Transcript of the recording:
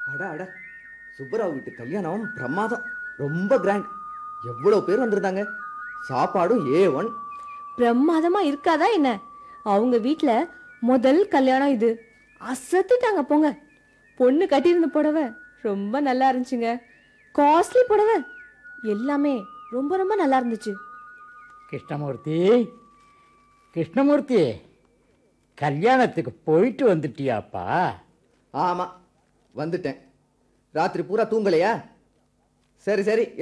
அட அட சுப்பராவ் வீட்டு கல்யாணம் பிரமாதம் ரொம்ப கிராண்ட் எவ்வளவு பேர் வந்திருந்தாங்க சாப்பாடும் ஏ ஒன் பிரமாதமா இருக்காதா என்ன அவங்க வீட்ல முதல் கல்யாணம் இது அசத்திட்டாங்க போங்க பொண்ணு கட்டியிருந்த புடவை ரொம்ப நல்லா இருந்துச்சுங்க காஸ்ட்லி புடவை எல்லாமே ரொம்ப ரொம்ப நல்லா இருந்துச்சு கிருஷ்ணமூர்த்தி கிருஷ்ணமூர்த்தி கல்யாணத்துக்கு போயிட்டு வந்துட்டியாப்பா ஆமா வந்துட்டேன் ராத்திரி பூரா தூங்கலையா சரி சரி